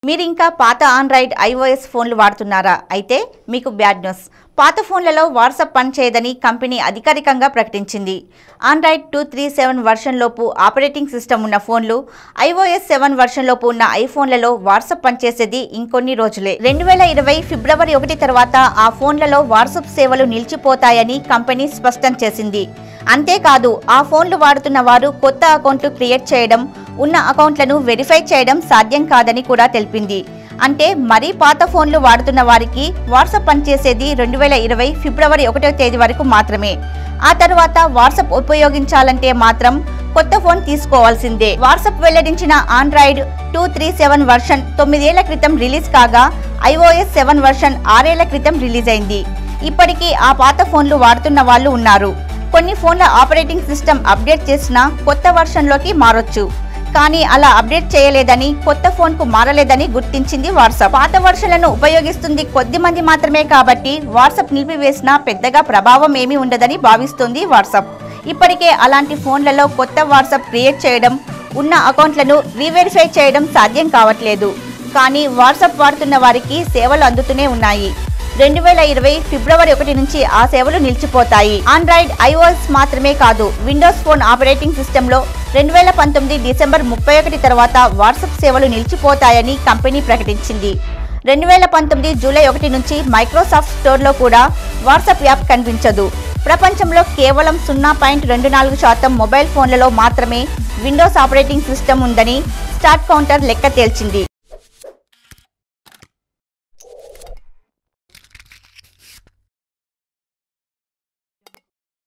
మీరు ఇంకా పాత ఆండ్రాయిడ్ ఐఓఎస్ ఫోన్లు వాడుతున్నారా అయితే మీకు బ్యాడ్ న్యూస్ పాత ఫోన్లలో వాట్సాప్ పనిచేయదని కంపెనీ అధికారికంగా ప్రకటించింది ఆండ్రాయిడ్ టూ త్రీ సెవెన్ వర్షన్లోపు ఆపరేటింగ్ సిస్టమ్ ఉన్న ఫోన్లు ఐఓఎస్ సెవెన్ వర్షన్లోపు ఉన్న ఐఫోన్లలో వాట్సాప్ పనిచేసేది ఇంకొన్ని రోజులే రెండు వేల ఇరవై ఫిబ్రవరి ఒకటి తర్వాత ఆ ఫోన్లలో వాట్సాప్ సేవలు నిలిచిపోతాయని కంపెనీ స్పష్టం చేసింది అంతేకాదు ఆ ఫోన్లు వాడుతున్న వారు కొత్త అకౌంట్లు క్రియేట్ చేయడం ఉన్న అకౌంట్లను వెరిఫై చేయడం సాధ్యం కాదని కూడా తెలిపింది అంటే మరీ పాత ఫోన్లు వాడుతున్న వారికి వాట్సాప్ పనిచేసేది రెండు వేల ఇరవై ఫిబ్రవరి ఒకటో తేదీ వరకు మాత్రమే ఆ తర్వాత వాట్సాప్ ఉపయోగించాలంటే మాత్రం కొత్త ఫోన్ తీసుకోవాల్సిందే వాట్సాప్ వెల్లడించిన Android two three seven version తొమ్మిదేళ్ల క్రితం రిలీజ్ కాగా ఐఓఎస్ సెవెన్ వర్షన్ ఆరేళ్ల క్రితం రిలీజ్ అయింది ఇప్పటికీ ఆ పాత ఫోన్లు వాడుతున్న వాళ్ళు ఉన్నారు కొన్ని ఫోన్ల ఆపరేటింగ్ సిస్టమ్ అప్డేట్ చేసినా కొత్త వర్షన్లోకి మారొచ్చు కానీ అలా అప్డేట్ చేయలేదని కొత్త ఫోన్ కు మారలేదని గుర్తించింది వాట్సాప్ పాత వర్షన్లను ఉపయోగిస్తుంది కొద్ది మంది మాత్రమే కాబట్టి వాట్సాప్ నిలిపివేసినా పెద్దగా ప్రభావం ఏమీ ఉండదని భావిస్తోంది వాట్సాప్ ఇప్పటికే అలాంటి ఫోన్లలో కొత్త వాట్సాప్ క్రియేట్ చేయడం ఉన్న అకౌంట్లను రీవెరిఫై చేయడం సాధ్యం కావట్లేదు కానీ వాట్సాప్ వాడుతున్న వారికి సేవలు అందుతూనే ఉన్నాయి రెండు వేల ఇరవై ఫిబ్రవరి ఒకటి నుంచి ఆ సేవలు నిలిచిపోతాయి ఆండ్రాయిడ్ ఐఓఎస్ మాత్రమే కాదు విండోస్ ఫోన్ ఆపరేటింగ్ సిస్టంలో రెండు వేల పంతొమ్మిది డిసెంబర్ ముప్పై ఒకటి తర్వాత వాట్సాప్ సేవలు నిలిచిపోతాయని కంపెనీ ప్రకటించింది రెండు వేల పంతొమ్మిది జూలై ఒకటి నుంచి మైక్రోసాఫ్ట్ స్టోర్లో కూడా వాట్సాప్ యాప్ కనిపించదు ప్రపంచంలో కేవలం సున్నా పాయింట్ రెండు నాలుగు శాతం మొబైల్ ఫోన్లలో మాత్రమే విండోస్ ఆపరేటింగ్ సిస్టమ్ ఉందని స్టార్ట్ కౌంటర్ లెక్క తేల్చింది